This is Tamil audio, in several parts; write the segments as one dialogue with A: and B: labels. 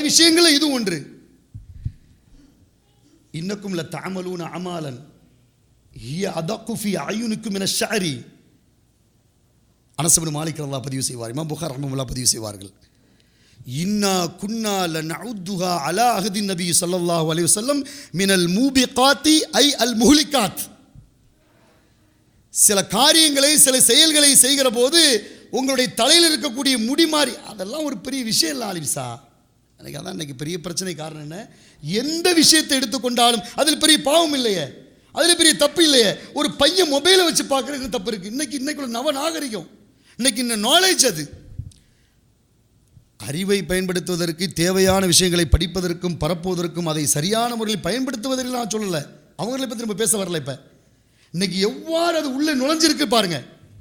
A: விஷயங்கள்ல இது ஒன்று இன்னக்கும் ல தஅமலூன அமாலன் ஹிய அதக்கு ஃபி அயுனுக்கும் மின ஷஅரி அனஸ் இப்னு மாலிக் ரலியல்லாஹு பதிவு செய்வார் இமாம் புகார் ரஹ்மத்துல்லாஹ் பதிவு செய்வார்கள் இன்னா குன்னா லனஉத்துஹா அலா அஹதி நபி ஸல்லல்லாஹு அலைஹி வஸல்லம் மினல் மூபிகாத்தி ஐ அல் முஹ்லிகாத் சில காரியங்களை சில செயல்களை செய்கிற போது உங்களுடைய தலையில் இருக்கக்கூடிய முடி மாறி அதெல்லாம் ஒரு பெரிய விஷயம் இல்லை ஆலிம்சா எனக்கு அதான் இன்னைக்கு பெரிய பிரச்சனை காரணம் என்ன எந்த விஷயத்தை எடுத்துக்கொண்டாலும் அதில் பெரிய பாவம் இல்லையே அதில் பெரிய தப்பு இல்லையே ஒரு பையன் மொபைலை வச்சு பார்க்குறதுக்கு தப்பு இருக்குது இன்னைக்கு இன்னைக்கு ஒரு நவ நாகரிகம் இன்னைக்கு இந்த நாலேஜ் அது அறிவை பயன்படுத்துவதற்கு தேவையான விஷயங்களை படிப்பதற்கும் பரப்புவதற்கும் அதை சரியான முறையில் பயன்படுத்துவதில் நான் சொல்லலை அவங்களை பற்றி நம்ம பேச வரல இப்போ இன்னைக்கு எவ்வாறு அது உள்ளே நுழைஞ்சிருக்கு பாருங்க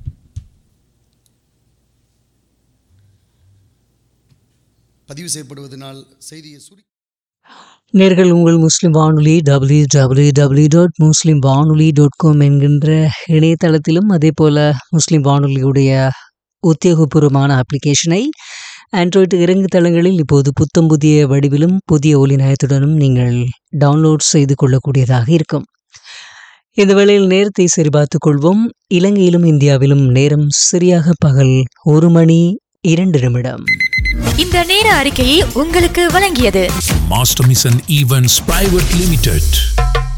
A: பதிவு செய்யப்படுவதனால் செய்தியை சுருக்கி
B: நேர்கள் உங்கள் Muslim Vanoli W W W dot Muslim Vanoli dot com என்கின்ற இணையதளத்திலும் அதே போல் முஸ்லிம் வானொலியுடைய உத்தியோகபூர்வமான அப்ளிகேஷனை ஆண்ட்ராய்டு இறங்கு தளங்களில் இப்போது புத்தம் புதிய வடிவிலும் புதிய ஒலி நயத்துடனும் நீங்கள் டவுன்லோட் செய்து கொள்ளக்கூடியதாக இருக்கும் இந்த வேளையில் நேரத்தை சரிபார்த்துக் கொள்வோம் இலங்கையிலும் இந்தியாவிலும் நேரம் சரியாக பகல் ஒரு மணி இரண்டு நிமிடம்
C: இந்த நேர அறிக்கையை உங்களுக்கு வழங்கியது
D: Master Mission Events Private Limited.